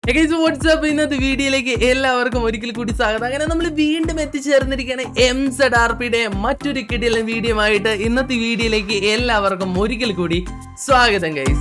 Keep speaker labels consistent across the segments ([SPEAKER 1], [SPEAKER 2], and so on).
[SPEAKER 1] WhatsApp ഇന്നത്തെ വീഡിയോയിലേക്ക് എല്ലാവർക്കും ഒരിക്കൽ കൂടി സ്വാഗതം അങ്ങനെ നമ്മൾ വീണ്ടും എത്തിച്ചേർന്നിരിക്കുകയാണ് എം സെഡ് ആർ പിയുടെ മറ്റൊരു കിടിലൻ വീഡിയോ ആയിട്ട് ഇന്നത്തെ വീഡിയോയിലേക്ക് എല്ലാവർക്കും ഒരിക്കൽ കൂടി സ്വാഗതം ഗൈസ്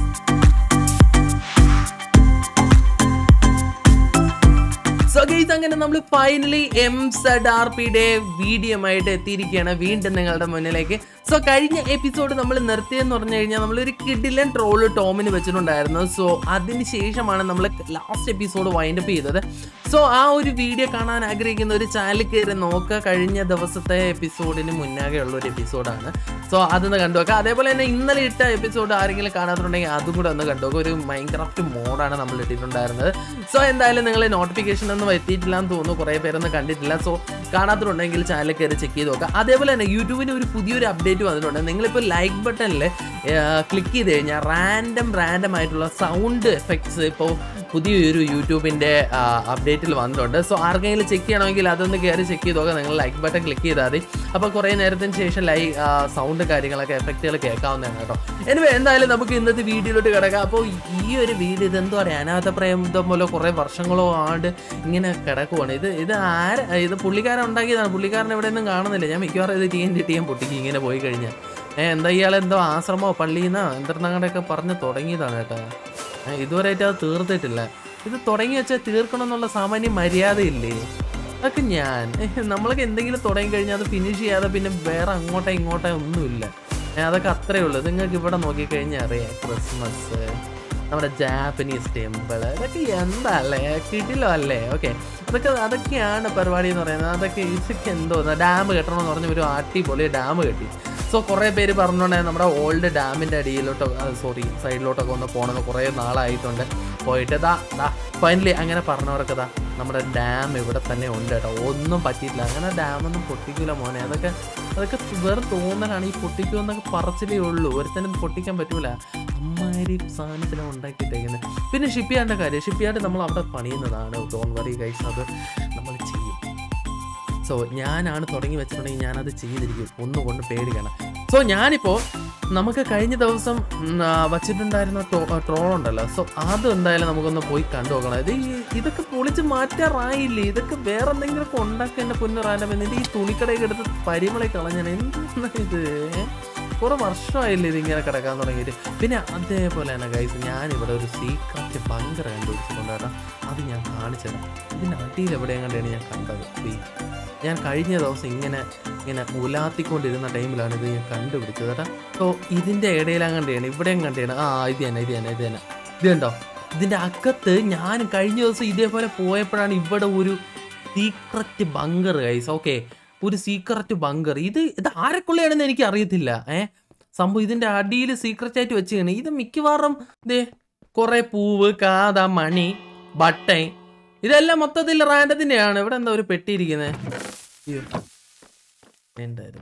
[SPEAKER 1] സോ ഗൈസ് അങ്ങനെ നമ്മൾ ഫൈനലി എം സെഡ് ആർ പിയുടെ വീഡിയോ ആയിട്ട് എത്തിയിരിക്കുകയാണ് വീണ്ടും നിങ്ങളുടെ മുന്നിലേക്ക് സോ കഴിഞ്ഞ എപ്പിസോഡ് നമ്മൾ നിർത്തിയെന്ന് പറഞ്ഞു കഴിഞ്ഞാൽ നമ്മളൊരു കിഡിലൻ ട്രോള് ടോമിന് വെച്ചിട്ടുണ്ടായിരുന്നു സോ അതിന് ശേഷമാണ് നമ്മൾ ലാസ്റ്റ് എപ്പിസോഡ് വൈൻഡ് അപ്പ് ചെയ്തത് സോ ആ ഒരു വീഡിയോ കാണാൻ ആഗ്രഹിക്കുന്ന ഒരു ചാനൽ കയറി നോക്കുക കഴിഞ്ഞ ദിവസത്തെ എപ്പിസോഡിന് മുന്നാകെ ഉള്ള ഒരു എപ്പിസോഡാണ് സോ അതൊന്ന് കണ്ടു നോക്കുക അതേപോലെ തന്നെ ഇന്നലെ ഇട്ട എപ്പിസോഡ് ആരെങ്കിലും കാണാത്തുണ്ടെങ്കിൽ അതും കൂടെ ഒന്ന് കണ്ടു നോക്കുക ഒരു മൈൻക്രാഫ്റ്റ് മോഡാണ് നമ്മൾ ഇട്ടിട്ടുണ്ടായിരുന്നത് സോ എന്തായാലും നിങ്ങൾ നോട്ടിഫിക്കേഷൻ ഒന്നും എത്തിയിട്ടില്ല എന്ന് തോന്നുന്നു കുറേ പേരൊന്നും കണ്ടിട്ടില്ല സോ കാണാത്തിട്ടുണ്ടെങ്കിൽ ചാനൽ കയറി ചെക്ക് ചെയ്ത് നോക്കുക അതേപോലെ തന്നെ യൂട്യൂബിന് ഒരു പുതിയൊരു അപ്ഡേറ്റ് വന്നിട്ടുണ്ട് നിങ്ങളിപ്പോൾ ലൈക്ക് ബട്ടണിൽ ക്ലിക്ക് ചെയ്ത് കഴിഞ്ഞാൽ റാൻഡം റാൻഡം ആയിട്ടുള്ള സൗണ്ട് എഫക്ട്സ് ഇപ്പോൾ പുതിയൊരു യൂട്യൂബിൻ്റെ അപ്ഡേറ്റിൽ വന്നിട്ടുണ്ട് സോ ആർക്കെങ്കിലും ചെക്ക് ചെയ്യണമെങ്കിൽ അതൊന്ന് കയറി ചെക്ക് ചെയ്ത് നോക്കുക നിങ്ങൾ ലൈക്ക് ബട്ടൺ ക്ലിക്ക് ചെയ്താൽ മതി അപ്പോൾ കുറേ നേരത്തിന് ശേഷം ലൈ സൗണ്ട് കാര്യങ്ങളൊക്കെ എഫക്റ്റുകൾ കേൾക്കാവുന്നതാണ് കേട്ടോ എനിവേ എന്തായാലും നമുക്ക് ഇന്നത്തെ വീഡിയോയിലോട്ട് കിടക്കാം അപ്പോൾ ഈ ഒരു വീഡിയോ ഇതെന്തോ പറയുക അനാഥ പ്രേമം പോലെ കുറേ വർഷങ്ങളോ ആണ്ട് ഇങ്ങനെ കിടക്കുവാണ് ഇത് ഇത് ആര് ഇത് പുള്ളിക്കാരൻ ഉണ്ടാക്കിയതാണ് പുള്ളിക്കാരൻ എവിടെ നിന്നും കാണുന്നില്ല ഞാൻ മിക്കവാറും ഇത് ടി എൻ ടി എൻ പൊട്ടിക്ക് ഇങ്ങനെ പോയി കഴിഞ്ഞാൽ ഏഹ് എന്താ ഇയാൾ എന്തോ ആശ്രമോ പള്ളിന്നോ എന്തെണ്ണങ്ങടെയൊക്കെ പറഞ്ഞ് തുടങ്ങിയതാണ് കേട്ടോ ഏഹ് ഇതുവരെയായിട്ട് അത് തീർത്തിട്ടില്ല ഇത് തുടങ്ങി വെച്ചാൽ തീർക്കണം എന്നുള്ള സാമാന്യ മര്യാദയില്ലേ അതൊക്കെ ഞാൻ ഏഹ് നമ്മളൊക്കെ എന്തെങ്കിലും തുടങ്ങി കഴിഞ്ഞാൽ അത് ഫിനിഷ് ചെയ്യാതെ പിന്നെ വേറെ അങ്ങോട്ടോ ഇങ്ങോട്ടോ ഒന്നുമില്ല ഏഹ് അതൊക്കെ അത്രേ ഉള്ളൂ നിങ്ങൾക്ക് ഇവിടെ നോക്കിക്കഴിഞ്ഞാൽ അറിയാം ക്രിസ്മസ് നമ്മുടെ ജാപ്പനീസ് ടെമ്പിൾ ഇതൊക്കെ എന്താ അല്ലേ കിടിലോ അല്ലേ ഓക്കെ അതൊക്കെ അതൊക്കെയാണ് പരിപാടി എന്ന് പറയുന്നത് അതൊക്കെ ഇതൊക്കെ എന്തോ ഡാം കെട്ടണമെന്ന് പറഞ്ഞ ഒരു അടിപൊളി ഡാം കെട്ടി സോ കുറേ പേര് പറഞ്ഞോണ്ടേ നമ്മുടെ ഓൾഡ് ഡാമിൻ്റെ അടിയിലോട്ടോ സോറി സൈഡിലോട്ടൊക്കെ ഒന്ന് പോകണമെന്ന് കുറേ നാളായിട്ടുണ്ട് പോയിട്ട് ദാ ദാ ഫൈനലി അങ്ങനെ പറഞ്ഞവർക്ക് ദാ നമ്മുടെ ഡാം ഇവിടെ തന്നെ ഉണ്ട് കേട്ടോ ഒന്നും പറ്റിയിട്ടില്ല അങ്ങനെ ഡാമൊന്നും പൊട്ടിക്കില്ല മോനെ അതൊക്കെ അതൊക്കെ വെറും തോന്നലാണ് ഈ പൊട്ടിക്കുമെന്നൊക്കെ പറച്ചിലേ ഉള്ളൂ ഒരുത്തനും പൊട്ടിക്കാൻ പറ്റൂല അമ്മാരി സാധനത്തിലാണ് ഉണ്ടാക്കിയിട്ടേക്കുന്നത് പിന്നെ ഷിപ്പ്യാർഡിൻ്റെ കാര്യം ഷിപ്പ്യാർഡ് നമ്മൾ അവിടെ പണിയുന്നതാണ് ഡോൺ വറി ഗൈസ് അത് നമ്മൾ ചെയ്യും സോ ഞാനാണ് തുടങ്ങി വെച്ചിട്ടുണ്ടെങ്കിൽ ഞാനത് ചെയ്തിരിക്കും ഒന്നുകൊണ്ട് പേടിക്കണം സോ ഞാനിപ്പോൾ നമുക്ക് കഴിഞ്ഞ ദിവസം ഉം, ആ, വച്ചിട്ടുണ്ടായിരുന്ന ട്രോൾ ഉണ്ടല്ലോ സോ അത് എന്തായാലും നമുക്കൊന്ന് പോയി കണ്ടു നോക്കണം ഇത് ഈ- ഇതൊക്കെ പൊളിച്ച് മാറ്റാറായില്ലേ ഇതൊക്കെ വേറെ എന്തെങ്കിലുമൊക്കെ ഉണ്ടാക്കി എൻ്റെ പൊന്നുറാനം എന്നിട്ട് ഈ തുണിക്കടയൊക്കെ എടുത്ത് പരിമളി കളഞ്ഞാണ് എന്താണ് ഇത് ഏ? കുറെ വർഷമായില്ലേ ഇതിങ്ങനെ കിടക്കാൻ തുടങ്ങിയിട്ട് പിന്നെ അതേപോലെ തന്നെ ഗൈസ് ഞാനിവിടെ ഒരു സീക്രറ്റ് ബങ്കർ കണ്ടുപിടിച്ചിട്ടുണ്ട് കേട്ടോ അത് ഞാൻ കാണിച്ചുതരാം ഇതിൻ്റെ അടിയിൽ എവിടെയും കണ്ടാണ് ഞാൻ കണ്ടത് ഈ ഞാൻ കഴിഞ്ഞ ദിവസം ഇങ്ങനെ ഇങ്ങനെ ഉലാത്തിക്കൊണ്ടിരുന്ന ടൈമിലാണ് ഇത് ഞാൻ കണ്ടുപിടിച്ചത് കേട്ടോ സോ ഇതിൻ്റെ ഇടയിലാണ് കണ്ടാണ് ഇവിടെയും കണ്ടാണ് ആ ഇത് തന്നെ ഇത് തന്നെ ഇത് തന്നെ ഇത് കണ്ടോ ഇതിൻ്റെ അകത്ത് ഞാൻ കഴിഞ്ഞ ദിവസം ഇതേപോലെ പോയപ്പോഴാണ് ഇവിടെ ഒരു സീക്രറ്റ് ബങ്കർ ഗൈസ് ഓക്കെ ഒരു സീക്രറ്റ് ബങ്കർ ഇത് ഇത് ആരെക്കൊള്ളയാണെന്ന് എനിക്ക് അറിയത്തില്ല ഏ സംഭവം ഇതിൻ്റെ അടിയിൽ സീക്രറ്റ് ആയിട്ട് വെച്ചാണ് ഇത് മിക്കവാറും ദേ കുറേ പൂവ് കാത മണി ബട്ടൻ ഇതെല്ലാം മൊത്തത്തിൽ റാൻഡത്തിൻ്റെയാണ് ഇവിടെ എന്താ ഒരു പെട്ടിയിരിക്കുന്നത് അയ്യോ എന്തായാലും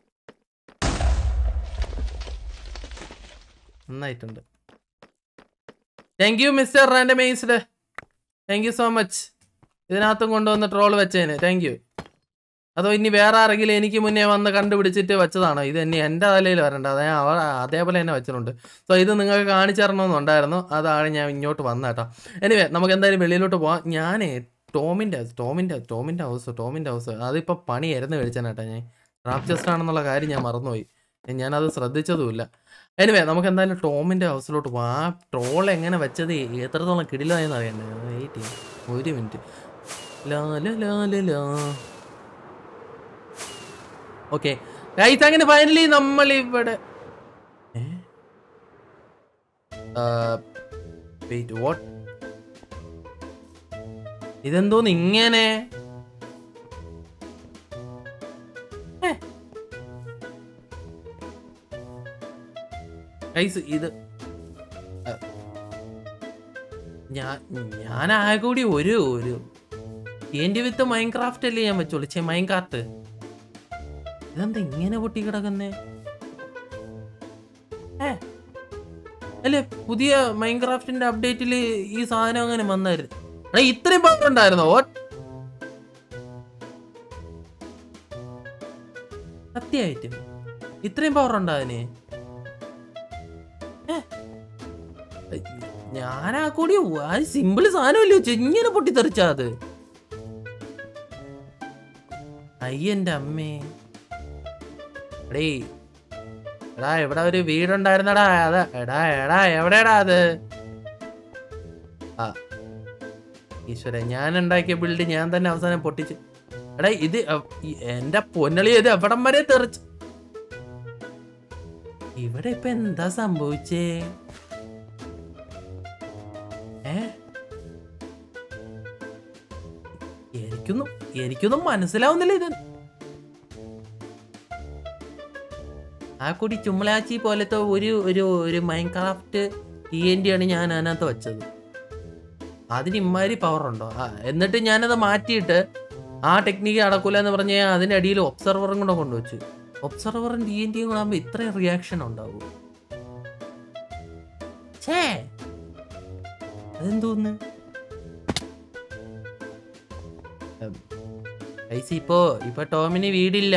[SPEAKER 1] നന്നായിട്ടുണ്ട് thank you mister randomised thank you so much ഇതിനകത്തും കൊണ്ടുവന്ന് ട്രോൾ വെച്ചേന് താങ്ക് യു അതോ ഇനി വേറെ ആരെങ്കിലും എനിക്ക് മുന്നേ വന്ന് കണ്ടുപിടിച്ചിട്ട് വെച്ചതാണോ ഇത് ഇനി എൻ്റെ തലയിൽ വരണ്ട അത് ഞാൻ അവ അതേപോലെ തന്നെ വെച്ചിട്ടുണ്ട് സോ ഇത് നിങ്ങൾക്ക് കാണിച്ചു തരണമെന്നുണ്ടായിരുന്നു അതാണ് ഞാൻ ഇങ്ങോട്ട് വന്ന കേട്ടോ എനിവേ നമുക്ക് എന്തായാലും വെളിയിലോട്ട് പോവാം ഞാനേ ടോമിൻ്റെ ഹൗസ് ടോമിൻ്റെ ടോമിൻ്റെ ഹൗസ് ടോമിൻ്റെ ഹൗസ് അതിപ്പോൾ പണി ആയിരുന്നു മേടിച്ചാണ് കേട്ടോ ഞാൻ റാപ്പ് ചെസ്റ്റ് ആണെന്നുള്ള കാര്യം ഞാൻ മറന്നുപോയി ഞാനത് ശ്രദ്ധിച്ചതുമില്ല എനിവേ നമുക്ക് എന്തായാലും ടോമിൻ്റെ ഹൗസിലോട്ട് പോവാം ആ ട്രോൾ എങ്ങനെ വെച്ചത് എത്രത്തോളം കിടിലായെന്ന് അറിയണ്ടേ വെയിറ്റ് ചെയ്യാം ഒരു മിനിറ്റ് ലാ ലാ ലാ ലാ ലാ ഓക്കെ ഗൈസ് അങ്ങനെ ഫൈനലി നമ്മൾ ഇവിടെ വെയിറ്റ് വാട്ട് ഇതെന്തോന്ന് ഇങ്ങനെ ഗൈസ് ഇത് ആ, ഞാൻ ഞാൻ ആകെ കൂടി ഒരു ഒരു എൻ്റെ വിത്ത് മൈൻക്രാഫ്റ്റ് അല്ലേ ഞാൻ വെച്ചോളൂ ചേ മൈൻക്രാഫ്റ്റ് ഇതെന്താ ഇങ്ങനെ പൊട്ടി കിടക്കുന്നേ ഏ അല്ലേ പുതിയ മൈൻക്രാഫ്റ്റിന്റെ അപ്ഡേറ്റിൽ ഈ സാധനം അങ്ങനെ വന്നായിരുന്നു എടാ ഇത്രയും പവർ ഉണ്ടായിരുന്നോ ഓ സത്യമായിട്ടും ഇത്രയും പവർ ഉണ്ടോ അതിന് ഏ? ഞാനാ കൂടി സിമ്പിൾ സാധനമല്ലോ ഇങ്ങനെ പൊട്ടിത്തെറിച്ചാ അത് അയ്യന്റെ അമ്മേ എടേ എടാ ഇവിടെ ഒരു വീടുണ്ടായിരുന്നടാ അതാ എടാ എടാ എവിടെടാ അത് ആ ഈശ്വര ഞാൻ ഉണ്ടാക്കിയ ബിൽഡ് ഞാൻ തന്നെ അവസാനം പൊട്ടിച്ച് എടാ ഇത് അ- ഈ- എന്റെ പൊന്നളി ഇത് എവിടം വരെ തെറിച്ച് ഇവിടെ ഇപ്പൊ എന്താ സംഭവിച്ചേ ഏ എനിക്കൊന്നും എനിക്കൊന്നും മനസ്സിലാവുന്നില്ല ഇത് ആ കുടി ചുമ്മലാച്ചി പോലത്തെ ഒരു ഒരു ഒരു മൈൻക്രാഫ്റ്റ് ടി എൻ ഡി ആണ് ഞാൻ അതിനകത്ത് വെച്ചത് അതിന് ഇമ്മാതിരി പവർ ഉണ്ടോ ആ എന്നിട്ട് ഞാനത് മാറ്റിയിട്ട് ആ ടെക്നിക്ക് നടക്കൂല എന്ന് പറഞ്ഞ് ഞാൻ അതിൻ്റെ അടിയിൽ ഒബ്സർവറും കൂടെ കൊണ്ടുവച്ചു ഒബ്സർവറും ഡി എൻ ഡിയും കൂടെ ആകുമ്പോൾ ഇത്രയും റിയാക്ഷൻ ഉണ്ടാവും ഛേ അതെന്തോന്ന് ഐസി ഇപ്പോ ഇപ്പൊ ടോമിന് വീടില്ല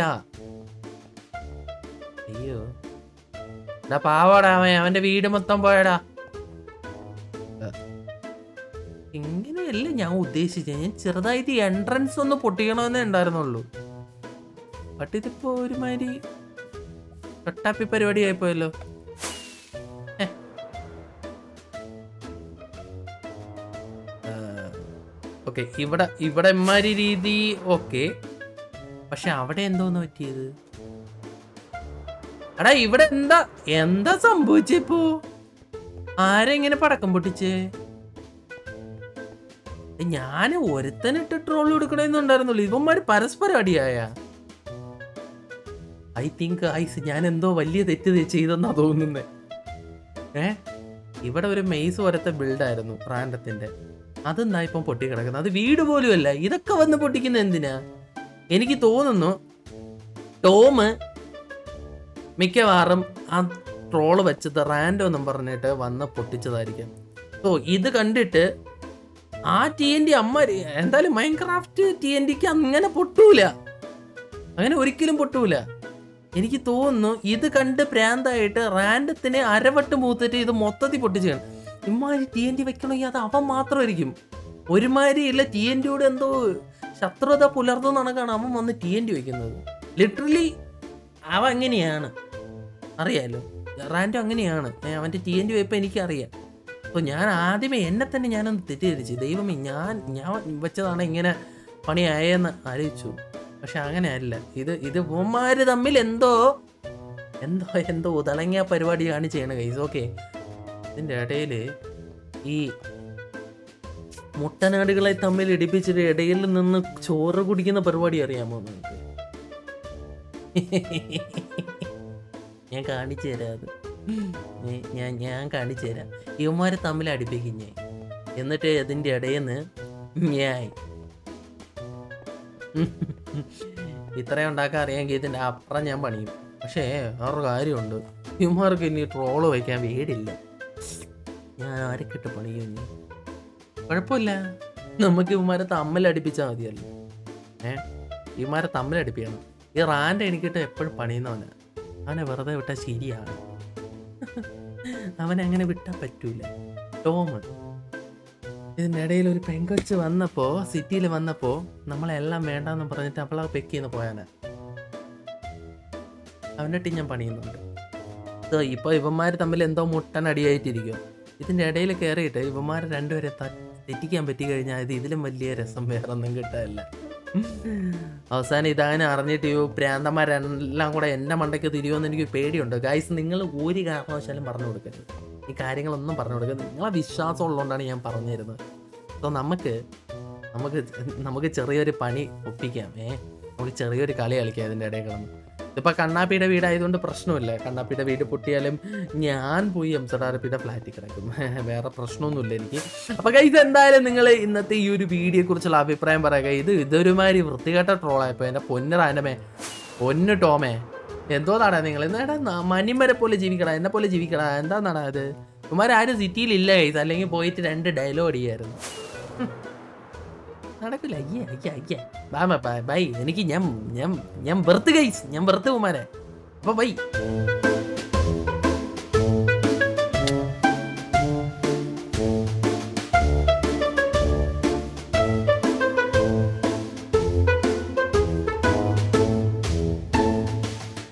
[SPEAKER 1] അയ്യോ എടാ പാവാടാ അവൻ അവന്റെ വീട് മൊത്തം പോയടാ ഏ, ഇങ്ങനെയല്ല ഞാൻ ഉദ്ദേശിച്ചത് ഞാൻ ചെറുതായിട്ട് എൻട്രൻസ് ഒന്ന് പൊട്ടിക്കണമെന്നേ ഉണ്ടായിരുന്നുള്ളൂ ബട്ട് ഇതിപ്പോ ഒരുമാതിരി തൊട്ടാപ്പി പരിപാടി ആയിപ്പോയല്ലോ ഓക്കെ ഇവിടെ ഇവിടെ ഇമ്മാതിരി രീതി ഓക്കെ പക്ഷെ അവിടെ എന്തോന്ന് പറ്റിയത് എടാ ഇവിടെ എന്താ എന്താ സംഭവിച്ചിപ്പോ ആരെങ്ങനെ പടക്കം പൊട്ടിച്ചേ ഞാൻ ഒരുത്തനിട്ട് ട്രോൾ കൊടുക്കണമെന്നുണ്ടായിരുന്നുള്ളൂ ഇവന്മാര് പരസ്പരം അടിയായ ഐ തിങ്ക് ഐസ് ഞാൻ എന്തോ വലിയ തെറ്റ് തെ- ചെയ്തെന്നാ തോന്നുന്നേ ഏ ഇവിടെ ഒരു മെയ്സ് പോലത്തെ ബിൽഡായിരുന്നു റാൻഡത്തിന്റെ അതെന്നാ ഇപ്പം പൊട്ടിക്കിടക്കുന്നത് അത് വീട് പോലും അല്ല ഇതൊക്കെ വന്ന് പൊട്ടിക്കുന്ന എന്തിനാ എനിക്ക് തോന്നുന്നു ടോമ് മിക്കവാറും ആ ട്രോള് വെച്ചത് റാൻഡോ എന്നും പറഞ്ഞിട്ട് വന്ന് പൊട്ടിച്ചതായിരിക്കും സോ ഇത് കണ്ടിട്ട് ആ ടി എൻ ഡി അമ്മ എന്തായാലും മൈൻക്രാഫ്റ്റ് ടി എൻ ഡിക്ക് അങ്ങനെ പൊട്ടൂല അങ്ങനെ ഒരിക്കലും പൊട്ടൂല എനിക്ക് തോന്നുന്നു ഇത് കണ്ട് പ്രാന്തായിട്ട് റാൻഡത്തിന് അരവട്ട് മൂത്തിട്ട് ഇത് മൊത്തത്തിൽ പൊട്ടിച്ചാണ് ഇമ്മാതിരി ടി എൻ ഡി വെക്കണമെങ്കിൽ അത് അവൻ മാത്രമായിരിക്കും ഒരുമാതിരി ഇല്ല ടി എൻ ഡിയോട് എന്തോ ശത്രുത പുലർത്തുന്ന കണക്കാണ് അവൻ വന്ന് ടി എൻ ഡി വെക്കുന്നത് ലിറ്ററലി അവ അങ്ങനെയാണ് അറിയാലോ റാൻഡോ അങ്ങനെയാണ് ഏ, അവൻ്റെ ടി എൻ ഡി വെയപ്പം എനിക്കറിയാം അപ്പോൾ ഞാൻ ആദ്യമേ എന്നെ തന്നെ ഞാനൊന്ന് തെറ്റിദ്ധരിച്ചു ദൈവമേ ഞാൻ ഞാൻ വെച്ചതാണ് ഇങ്ങനെ പണിയായെന്ന് ആലോചിച്ചു പക്ഷെ അങ്ങനെയല്ല ഇത് ഇത് ഉമ്മാര് തമ്മിൽ എന്തോ എന്തോ എന്തോ ഉതളങ്ങിയ പരിപാടിയാണ് ചെയ്യണ കൈസ് ഓക്കെ ഇതിൻ്റെ ഇടയിൽ ഈ മുട്ടനാടുകളെ തമ്മിൽ ഇടിപ്പിച്ചിട്ട് ഇടയിൽ നിന്ന് ചോറ് കുടിക്കുന്ന പരിപാടി അറിയാമോ നിങ്ങൾക്ക് ഞാൻ കാണിച്ചു തരാം അത് ഏ, ഞാൻ ഞാൻ കാണിച്ചു തരാം ഇവന്മാരെ തമ്മിൽ അടുപ്പിക്കും ഞാൻ എന്നിട്ട് അതിൻ്റെ ഇടയിൽ നിന്ന് ഞാൻ ഇത്രയും ഉണ്ടാക്കാൻ അറിയാമെങ്കിൽ ഇതിൻ്റെ അപ്പുറം ഞാൻ പണിയും പക്ഷേ വേറൊരു കാര്യമുണ്ട് ഇവന്മാർക്ക് ഇനി ട്രോള് വയ്ക്കാൻ വീടില്ല ഞാൻ ആരൊക്കെ പണിയും ഇനി കുഴപ്പമില്ല നമുക്ക് ഇവന്മാരെ തമ്മിൽ അടുപ്പിച്ചാൽ മതിയല്ലോ ഏ ഇവന്മാരെ തമ്മിൽ അടുപ്പിക്കണം ഈ റാൻ്റെ എനിക്കിട്ട് എപ്പോഴും പണിയുന്നവനാ അവനെ വെറുതെ വിട്ടാൽ ശരിയാണ് അവനെ അങ്ങനെ വിട്ടാൽ പറ്റൂല ടോമ് ഇതിൻ്റെ ഇടയിൽ ഒരു പെങ്കൊച്ച് വന്നപ്പോൾ സിറ്റിയിൽ വന്നപ്പോൾ നമ്മളെല്ലാം വേണ്ടാന്ന് പറഞ്ഞിട്ട് അവളെ പെക്കിന്ന് പോയാനാ അവൻ്റെ ടീം ഞാൻ പണിയുന്നുണ്ട് സോ ഇപ്പോൾ ഇവന്മാർ തമ്മിൽ എന്തോ മുട്ടൻ അടിയായിട്ടിരിക്കും ഇതിൻ്റെ ഇടയിൽ കയറിയിട്ട് ഇവന്മാർ രണ്ടുപേരെ ത- തെറ്റിക്കാൻ പറ്റി കഴിഞ്ഞാൽ ഇത് ഇതിലും വലിയ രസം വേറെ ഒന്നും കിട്ടാനില്ല അവസാനം ഇതങ്ങനെ അറിഞ്ഞിട്ട് ഈ പ്രാന്തന്മാരെല്ലാം കൂടെ എൻ്റെ മണ്ടയ്ക്ക് തിരിയുമെന്ന് എനിക്ക് പേടിയുണ്ട് ഗൈസ് നിങ്ങൾ ഒരു കാരണവശാലും പറഞ്ഞു കൊടുക്കരുത് ഈ കാര്യങ്ങളൊന്നും പറഞ്ഞു കൊടുക്കരുത് നിങ്ങളെ വിശ്വാസം ഉള്ളതുകൊണ്ടാണ് ഞാൻ പറഞ്ഞു തരുന്നത് അപ്പോൾ നമുക്ക് നമുക്ക് നമുക്ക് ചെറിയൊരു പണി ഒപ്പിക്കാം ഏ നമുക്ക് ചെറിയൊരു കളി കളിക്കാം ഇതിൻ്റെ ഇടയിൽ കിടന്ന് ഇതിപ്പോൾ കണ്ണാപ്പിയുടെ വീടായതുകൊണ്ട് പ്രശ്നമില്ല കണ്ണാപ്പിയുടെ വീട് പൊട്ടിയാലും ഞാൻ പോയി എംസഡാർപ്പിയുടെ ഫ്ലാറ്റിൽ കിടക്കും വേറെ പ്രശ്നമൊന്നുമില്ല എനിക്ക് അപ്പോൾ ഇത് എന്തായാലും നിങ്ങൾ ഇന്നത്തെ ഈ ഒരു വീഡിയോയെ കുറിച്ചുള്ള അഭിപ്രായം പറയുക ഇത് ഇതൊരുമാതിരി വൃത്തികെട്ട ട്രോളായപ്പോൾ എൻ്റെ പൊന്നറാനമേ പൊന്നു ടോമേ എന്തോന്നാടാ നിങ്ങൾ എന്നാടാ മനിമരെ പോലെ ജീവിക്കടാ എന്നെ പോലെ ജീവിക്കടാ എന്താന്നാടാ അത് ഇവന്മാരും സിറ്റിയിൽ ഇല്ല കൈസ് അല്ലെങ്കിൽ പോയിട്ട് രണ്ട് ഡയലോഗ് അടിയായിരുന്നു ഹും. നടക്കില്ല അയ്യേ അയ്യേ അയ്യേ ബാ ബൈ ബൈ എനിക്ക് ഞാൻ ഞാൻ ഞാൻ വെറുത്ത് കൈസ് ഞാൻ വെറുത്ത് കുമാരെ അപ്പൊ ബൈ